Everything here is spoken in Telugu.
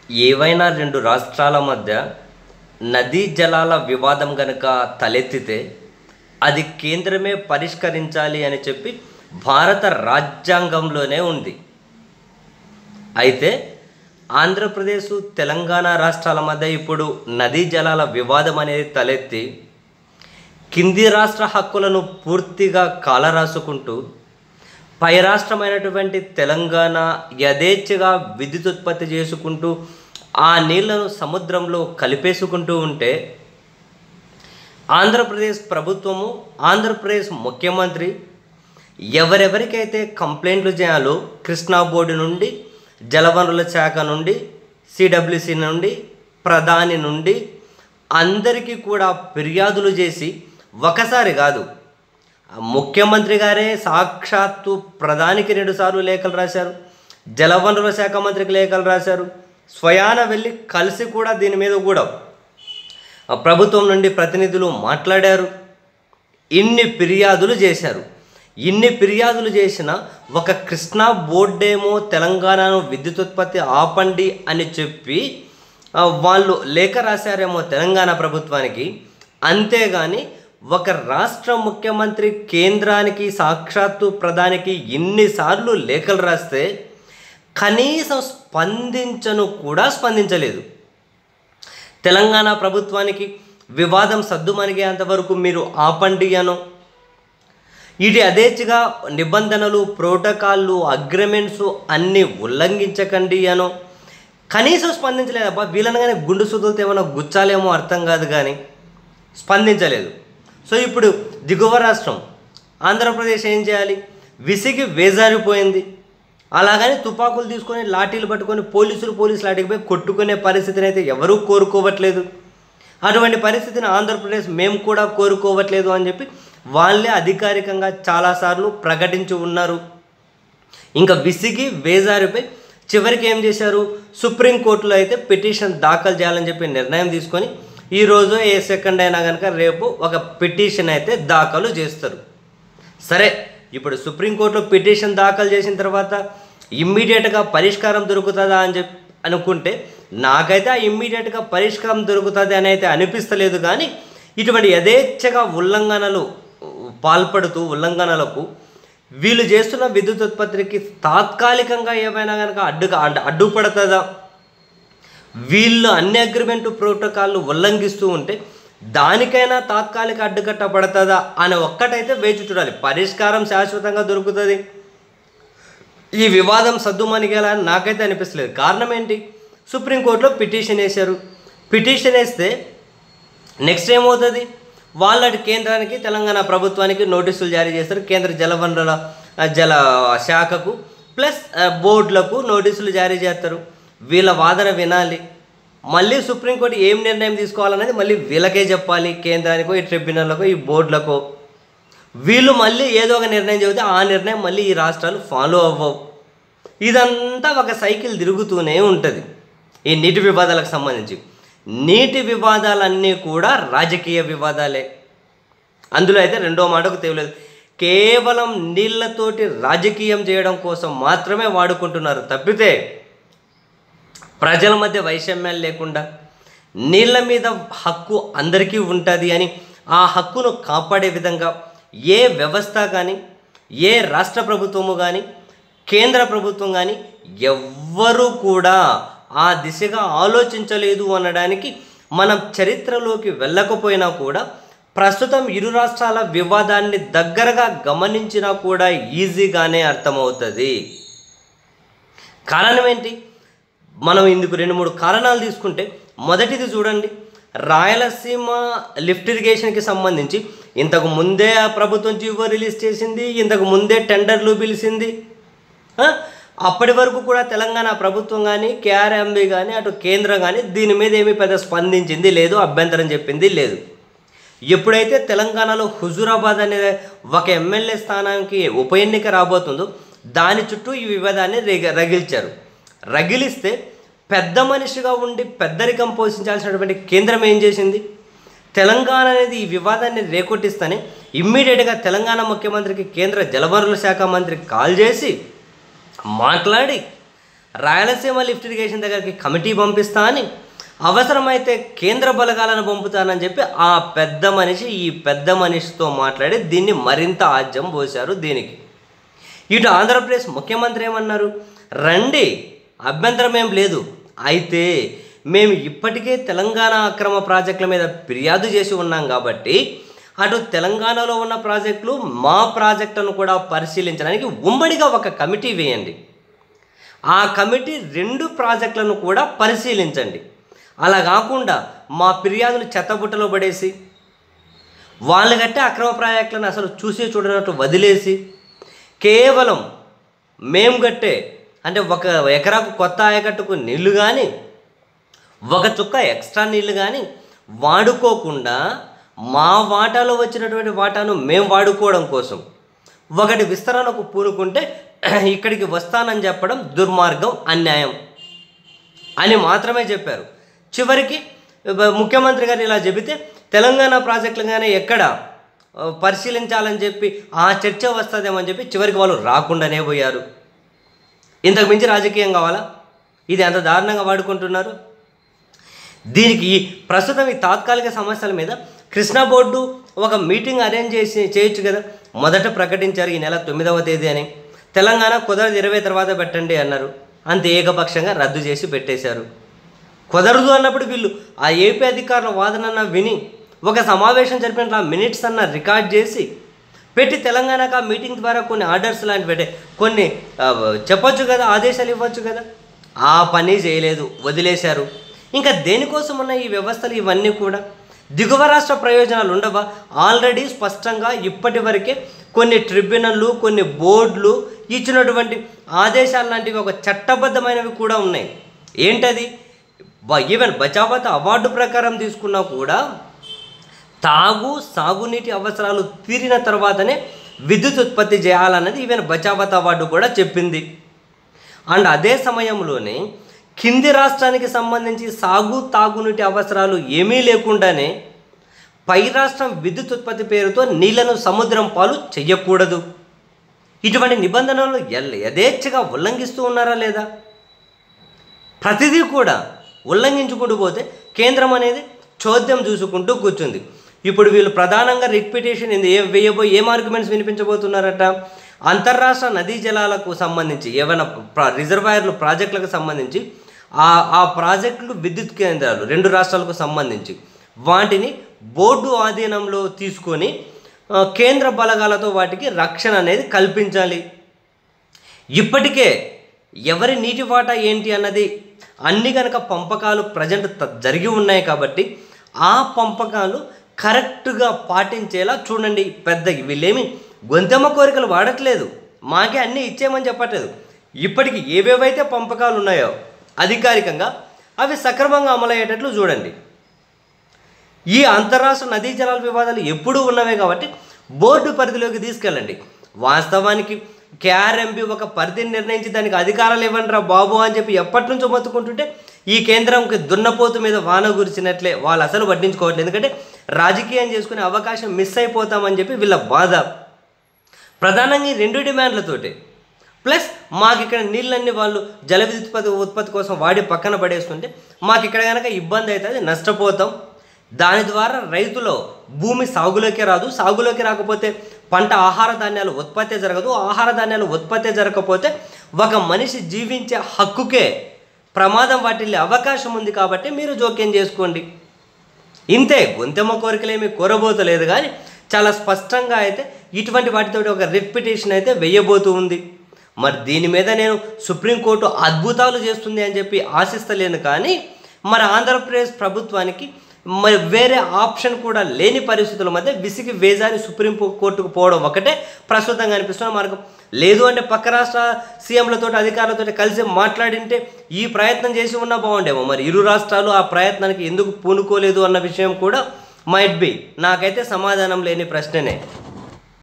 ఏవైనా రెండు రాష్ట్రాల మధ్య నదీ జలాల వివాదం గనుక తలెత్తితే అది కేంద్రమే పరిష్కరించాలి అని చెప్పి భారత రాజ్యాంగంలోనే ఉంది అయితే ఆంధ్రప్రదేశ్ తెలంగాణ రాష్ట్రాల మధ్య ఇప్పుడు నదీ జలాల వివాదం అనేది తలెత్తి కింది రాష్ట్ర హక్కులను పూర్తిగా కాలరాసుకుంటూ పై రాష్ట్రమైనటువంటి తెలంగాణ యథేచ్ఛగా విద్యుత్ ఉత్పత్తి చేసుకుంటూ ఆ నీళ్లను సముద్రంలో కలిపేసుకుంటూ ఉంటే ఆంధ్రప్రదేశ్ ప్రభుత్వము ఆంధ్రప్రదేశ్ ముఖ్యమంత్రి ఎవరెవరికైతే కంప్లైంట్లు చేయాలో కృష్ణా బోర్డు నుండి జలవనరుల శాఖ నుండి సిడబ్ల్యూసి నుండి ప్రధాని నుండి అందరికీ కూడా ఫిర్యాదులు చేసి ఒకసారి కాదు ముఖ్యమంత్రి గారే సాక్షాత్తు ప్రధానికి రెండుసార్లు లేఖలు రాశారు జలవనరుల శాఖ మంత్రికి లేఖలు రాశారు స్వయాన వెళ్ళి కలిసి కూడా దీని మీద కూడా ఆ ప్రభుత్వం నుండి ప్రతినిధులు మాట్లాడారు ఇన్ని ఫిర్యాదులు చేశారు ఇన్ని ఫిర్యాదులు చేసిన ఒక కృష్ణా బోర్డేమో తెలంగాణను విద్యుత్ ఉత్పత్తి ఆపండి అని చెప్పి ఆ, వాళ్ళు లేఖ రాశారేమో తెలంగాణ ప్రభుత్వానికి అంతేగాని ఒక రాష్ట్ర ముఖ్యమంత్రి కేంద్రానికి సాక్షాత్తు ప్రధానికి ఇన్నిసార్లు లేఖలు రాస్తే కనీసం స్పందించను కూడా స్పందించలేదు తెలంగాణ ప్రభుత్వానికి వివాదం సద్దుమణిగేంత వరకు మీరు ఆపండి అనో ఇది అదేచ్ఛగా నిబంధనలు ప్రోటోకాల్లు అగ్రిమెంట్స్ అన్నీ ఉల్లంఘించకండి అనో కనీసం స్పందించలేదు అబ్బా వీళ్ళని కానీ గుండు సుదులతో ఏమైనా గుచ్చాలేమో అర్థం కాదు కానీ స్పందించలేదు సో ఇప్పుడు దిగువ రాష్ట్రం ఆంధ్రప్రదేశ్ ఏం చేయాలి విసిగి వేజారిపోయింది అలాగని తుపాకులు తీసుకొని లాఠీలు పట్టుకొని పోలీసులు పోలీసు లాఠీకి పోయి కొట్టుకునే పరిస్థితిని అయితే ఎవరూ కోరుకోవట్లేదు అటువంటి పరిస్థితిని ఆంధ్రప్రదేశ్ మేము కూడా కోరుకోవట్లేదు అని చెప్పి వాళ్ళే అధికారికంగా చాలాసార్లు ప్రకటించి ఉన్నారు ఇంకా విసిగి వేజారిపై చివరికి ఏం చేశారు సుప్రీంకోర్టులో అయితే పిటిషన్ దాఖలు చేయాలని చెప్పి నిర్ణయం తీసుకొని ఈరోజు ఏ సెకండ్ అయినా కనుక రేపు ఒక పిటిషన్ అయితే దాఖలు చేస్తారు సరే ఇప్పుడు సుప్రీంకోర్టులో పిటిషన్ దాఖలు చేసిన తర్వాత ఇమ్మీడియట్గా పరిష్కారం దొరుకుతుందా అని చెప్పి అనుకుంటే నాకైతే ఆ ఇమ్మీడియట్గా పరిష్కారం దొరుకుతుంది అని అయితే అనిపిస్తలేదు కానీ ఇటువంటి యథేచ్ఛగా ఉల్లంఘనలు పాల్పడుతూ ఉల్లంఘనలకు వీళ్ళు చేస్తున్న విద్యుత్ ఉత్పత్తికి తాత్కాలికంగా ఏమైనా కనుక అడ్డుగా అడ్డు అడ్డుపడుతుందా వీళ్ళు అన్ని అగ్రిమెంట్ ప్రోటోకాల్లు ఉల్లంఘిస్తూ ఉంటే దానికైనా తాత్కాలిక అడ్డుకట్ట పడుతుందా అని ఒక్కటైతే వేచి చూడాలి పరిష్కారం శాశ్వతంగా దొరుకుతుంది ఈ వివాదం సద్దుమణిగేలా అని నాకైతే అనిపిస్తలేదు కారణం ఏంటి సుప్రీంకోర్టులో పిటిషన్ వేశారు పిటిషన్ వేస్తే నెక్స్ట్ ఏమవుతుంది వాళ్ళ కేంద్రానికి తెలంగాణ ప్రభుత్వానికి నోటీసులు జారీ చేస్తారు కేంద్ర జలవనరుల ఆ, జల శాఖకు ప్లస్ ఆ, బోర్డులకు నోటీసులు జారీ చేస్తారు వీళ్ళ వాదన వినాలి మళ్ళీ సుప్రీంకోర్టు ఏం నిర్ణయం తీసుకోవాలనేది మళ్ళీ వీళ్ళకే చెప్పాలి కేంద్రానికో ఈ ట్రిబ్యునల్కో ఈ బోర్డులకో వీళ్ళు మళ్ళీ ఏదో ఒక నిర్ణయం చెబితే ఆ నిర్ణయం మళ్ళీ ఈ రాష్ట్రాలు ఫాలో అవ్వవు ఇదంతా ఒక సైకిల్ తిరుగుతూనే ఉంటుంది ఈ నీటి వివాదాలకు సంబంధించి నీటి వివాదాలన్నీ కూడా రాజకీయ వివాదాలే అందులో అయితే రెండో మాటకు తెలియలేదు కేవలం నీళ్లతోటి రాజకీయం చేయడం కోసం మాత్రమే వాడుకుంటున్నారు తప్పితే ప్రజల మధ్య వైషమ్యాలు లేకుండా నీళ్ళ మీద హక్కు అందరికీ ఉంటుంది అని ఆ హక్కును కాపాడే విధంగా ఏ వ్యవస్థ కానీ ఏ రాష్ట్ర ప్రభుత్వము కానీ కేంద్ర ప్రభుత్వం కానీ ఎవ్వరూ కూడా ఆ దిశగా ఆలోచించలేదు అనడానికి మనం చరిత్రలోకి వెళ్ళకపోయినా కూడా ప్రస్తుతం ఇరు రాష్ట్రాల వివాదాన్ని దగ్గరగా గమనించినా కూడా ఈజీగానే అర్థమవుతుంది కారణం ఏంటి మనం ఇందుకు రెండు మూడు కారణాలు తీసుకుంటే మొదటిది చూడండి రాయలసీమ లిఫ్ట్ ఇరిగేషన్కి సంబంధించి ఇంతకు ముందే ఆ ప్రభుత్వం జీవో రిలీజ్ చేసింది ఇంతకు ముందే టెండర్లు పిలిచింది ఆ? అప్పటి వరకు కూడా తెలంగాణ ప్రభుత్వం కానీ కేఆర్ఎంబి కానీ అటు కేంద్రం కానీ దీని మీద ఏమీ పెద్ద స్పందించింది లేదు అభ్యంతరం చెప్పింది లేదు ఎప్పుడైతే తెలంగాణలో హుజూరాబాద్ అనే ఒక ఎమ్మెల్యే స్థానానికి ఉప ఎన్నిక రాబోతుందో దాని చుట్టూ ఈ వివాదాన్ని రగి రగిల్చారు రగిలిస్తే పెద్ద మనిషిగా ఉండి పెద్దరికం పోషించాల్సినటువంటి కేంద్రం ఏం చేసింది తెలంగాణ అనేది ఈ వివాదాన్ని రేకొట్టిస్తేనే ఇమ్మీడియట్గా తెలంగాణ ముఖ్యమంత్రికి కేంద్ర జలవనరుల శాఖ మంత్రికి కాల్ చేసి మాట్లాడి రాయలసీమ లిఫ్ట్ ఇరిగేషన్ దగ్గరికి కమిటీ పంపిస్తా అని అవసరమైతే కేంద్ర బలగాలను పంపుతానని చెప్పి ఆ పెద్ద మనిషి ఈ పెద్ద మనిషితో మాట్లాడి దీన్ని మరింత ఆజ్యం పోశారు దీనికి ఇటు ఆంధ్రప్రదేశ్ ముఖ్యమంత్రి ఏమన్నారు రండి అభ్యంతరం ఏం లేదు అయితే మేము ఇప్పటికే తెలంగాణ అక్రమ ప్రాజెక్టుల మీద ఫిర్యాదు చేసి ఉన్నాం కాబట్టి అటు తెలంగాణలో ఉన్న ప్రాజెక్టులు మా ప్రాజెక్టును కూడా పరిశీలించడానికి ఉమ్మడిగా ఒక కమిటీ వేయండి ఆ కమిటీ రెండు ప్రాజెక్టులను కూడా పరిశీలించండి అలా కాకుండా మా ఫిర్యాదులు చెత్తబుట్టలో పడేసి వాళ్ళు కట్టే అక్రమ ప్రాజెక్టులను అసలు చూసి చూడనట్టు వదిలేసి కేవలం మేము కట్టే అంటే ఒక ఎకరాకు కొత్త ఆయకట్టుకు నీళ్లు కానీ ఒక చుక్క ఎక్స్ట్రా నీళ్లు కానీ వాడుకోకుండా మా వాటాలో వచ్చినటువంటి వాటాను మేము వాడుకోవడం కోసం ఒకటి విస్తరణకు పూనుకుంటే ఇక్కడికి వస్తానని చెప్పడం దుర్మార్గం అన్యాయం అని మాత్రమే చెప్పారు చివరికి బ- ముఖ్యమంత్రి గారు ఇలా చెబితే తెలంగాణ ప్రాజెక్టులు కానీ ఎక్కడ ఆ, పరిశీలించాలని చెప్పి ఆ చర్చ వస్తుందేమని చెప్పి చివరికి వాళ్ళు రాకుండానే పోయారు ఇంతకు మించి రాజకీయం కావాలా ఇది ఎంత దారుణంగా వాడుకుంటున్నారు దీనికి ఈ ప్రస్తుతం ఈ తాత్కాలిక సమస్యల మీద కృష్ణా బోర్డు ఒక మీటింగ్ అరేంజ్ చేసి చేయొచ్చు కదా మొదట ప్రకటించారు ఈ నెల తొమ్మిదవ తేదీ అని తెలంగాణ కుదరదు ఇరవై తర్వాత పెట్టండి అన్నారు అంత ఏకపక్షంగా రద్దు చేసి పెట్టేశారు కుదరదు అన్నప్పుడు వీళ్ళు ఆ ఏపీ అధికారుల వాదనన్న విని ఒక సమావేశం జరిపిన ఆ మినిట్స్ అన్న రికార్డ్ చేసి పెట్టి తెలంగాణకు ఆ మీటింగ్ ద్వారా కొన్ని ఆర్డర్స్ లాంటి పెట్టే కొన్ని ఆ, చెప్పొచ్చు కదా ఆదేశాలు ఇవ్వచ్చు కదా ఆ పని చేయలేదు వదిలేశారు ఇంకా దేనికోసం ఉన్న ఈ వ్యవస్థలు ఇవన్నీ కూడా దిగువ రాష్ట్ర ప్రయోజనాలు ఉండవా ఆల్రెడీ స్పష్టంగా ఇప్పటి వరకే కొన్ని ట్రిబ్యునల్లు కొన్ని బోర్డులు ఇచ్చినటువంటి ఆదేశాలు లాంటివి ఒక చట్టబద్ధమైనవి కూడా ఉన్నాయి ఏంటది బ- ఈవెన్ బచావత అవార్డు ప్రకారం తీసుకున్నా కూడా తాగు సాగునీటి అవసరాలు తీరిన తర్వాతనే విద్యుత్ ఉత్పత్తి చేయాలన్నది ఈవెన్ బచావత్ అవార్డు కూడా చెప్పింది అండ్ అదే సమయంలోనే కింది రాష్ట్రానికి సంబంధించి సాగు తాగునీటి అవసరాలు ఏమీ లేకుండానే పై రాష్ట్రం విద్యుత్ ఉత్పత్తి పేరుతో నీళ్లను సముద్రం పాలు చెయ్యకూడదు ఇటువంటి నిబంధనలు ఎల్- యథేచ్ఛగా ఉల్లంఘిస్తూ ఉన్నారా లేదా ప్రతిదీ కూడా ఉల్లంఘించుకుంటూ పోతే కేంద్రం అనేది చోద్యం చూసుకుంటూ కూర్చుంది ఇప్పుడు వీళ్ళు ప్రధానంగా రిట్ పిటిషన్ ఏంది ఏం వేయబోయి ఏం ఆర్గ్యుమెంట్స్ వినిపించబోతున్నారట అంతర్రాష్ట్ర నదీ జలాలకు సంబంధించి ఏమైనా ప్ర- రిజర్వాయర్లు ప్రాజెక్టులకు సంబంధించి ఆ ఆ ప్రాజెక్టులు విద్యుత్ కేంద్రాలు రెండు రాష్ట్రాలకు సంబంధించి వాటిని బోర్డు ఆధీనంలో తీసుకొని ఆ, కేంద్ర బలగాలతో వాటికి రక్షణ అనేది కల్పించాలి ఇప్పటికే ఎవరి నీటి వాటా ఏంటి అన్నది అన్ని కనుక పంపకాలు ప్రజెంట్ త- జరిగి ఉన్నాయి కాబట్టి ఆ పంపకాలు కరెక్ట్గా పాటించేలా చూడండి పెద్ద వీళ్ళేమి గొంతెమ్మ కోరికలు వాడట్లేదు మాకే అన్నీ ఇచ్చేయమని చెప్పట్లేదు ఇప్పటికి ఏవేవైతే పంపకాలు ఉన్నాయో అధికారికంగా అవి సక్రమంగా అమలయ్యేటట్లు చూడండి ఈ అంతరాష్ట్ర నదీ జలాల వివాదాలు ఎప్పుడూ ఉన్నవే కాబట్టి బోర్డు పరిధిలోకి తీసుకెళ్ళండి వాస్తవానికి కేఆర్ఎంపి ఒక పరిధిని నిర్ణయించి దానికి అధికారాలు ఇవ్వండి రా బాబు అని చెప్పి ఎప్పటి నుంచో మొత్తుకుంటుంటే ఈ కేంద్రంకి దున్నపోతు మీద వాన గురిచినట్లే వాళ్ళు అసలు పట్టించుకోవట్లేదు ఎందుకంటే రాజకీయం చేసుకునే అవకాశం మిస్ అయిపోతామని చెప్పి వీళ్ళ బాధ ప్రధానంగా ఈ రెండు డిమాండ్లతోటి ప్లస్ మాకు ఇక్కడ నీళ్ళన్నీ వాళ్ళు జల విద్యుత్ ఉత్పత్తి ఉత్పత్తి కోసం వాడి పక్కన పడేస్తుంటే మాకు ఇక్కడ కనుక ఇబ్బంది అవుతుంది నష్టపోతాం దాని ద్వారా రైతులో భూమి సాగులోకి రాదు సాగులోకి రాకపోతే పంట ఆహార ధాన్యాలు ఉత్పత్తి జరగదు ఆహార ధాన్యాలు ఉత్పత్తి జరగకపోతే ఒక మనిషి జీవించే హక్కుకే ప్రమాదం వాటిల్లే అవకాశం ఉంది కాబట్టి మీరు జోక్యం చేసుకోండి ఇంతే గొంతెమ్మ కోరికలేమి కోరబోతలేదు కానీ చాలా స్పష్టంగా అయితే ఇటువంటి వాటితోటి ఒక రిపిటేషన్ అయితే వెయ్యబోతూ ఉంది మరి దీని మీద నేను సుప్రీంకోర్టు అద్భుతాలు చేస్తుంది అని చెప్పి ఆశిస్తలేను కానీ మరి ఆంధ్రప్రదేశ్ ప్రభుత్వానికి మరి వేరే ఆప్షన్ కూడా లేని పరిస్థితుల మధ్య విసిగి వేజారి సుప్రీం కోర్టుకు పోవడం ఒకటే ప్రస్తుతంగా అనిపిస్తున్న మార్గం లేదు అంటే పక్క రాష్ట్ర సీఎంలతో అధికారులతో కలిసి మాట్లాడింటే ఈ ప్రయత్నం చేసి ఉన్నా బాగుండేమో మరి ఇరు రాష్ట్రాలు ఆ ప్రయత్నానికి ఎందుకు పూనుకోలేదు అన్న విషయం కూడా మైట్ బి నాకైతే సమాధానం లేని ప్రశ్ననే